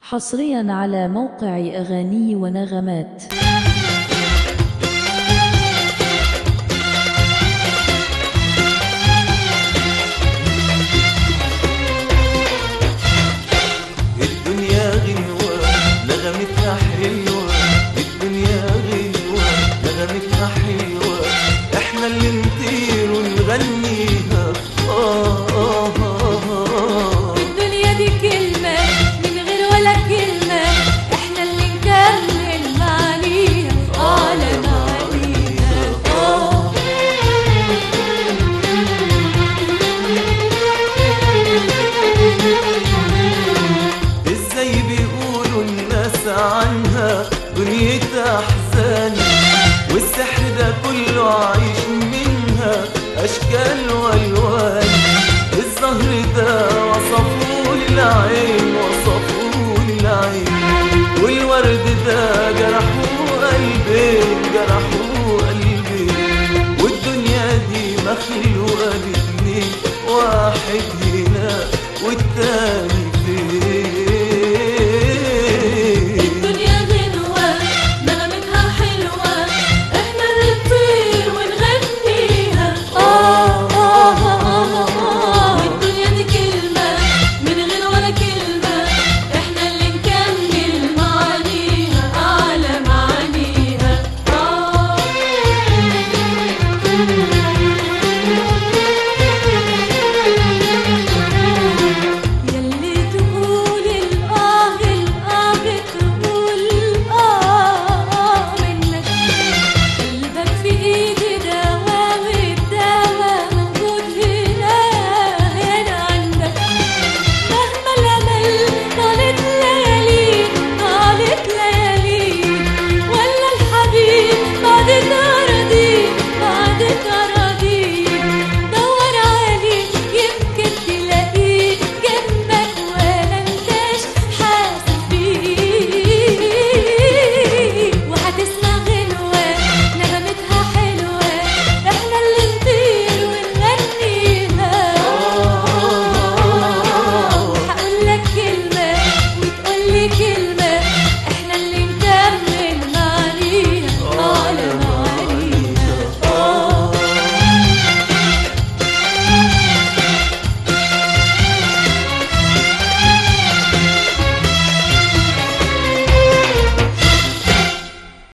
حصريا على موقع أغاني ونغمات الدنيا غنوة نغمتها حلوة الدنيا غنوة نغمتها حلوة احنا اللي نطير ونغنيها آه آه آه آه الدنيا دي كلمة من غير ولا كلمة احنا اللي نكمل معانيها اه لا معانيها اه ازاي بيقولوا الناس عنها دنيا احزان والسحر ده كله عايش منها اشكال والوان الزهر ده وصفوه للعين وصفوه للعين والورد ده جرحوه قلبي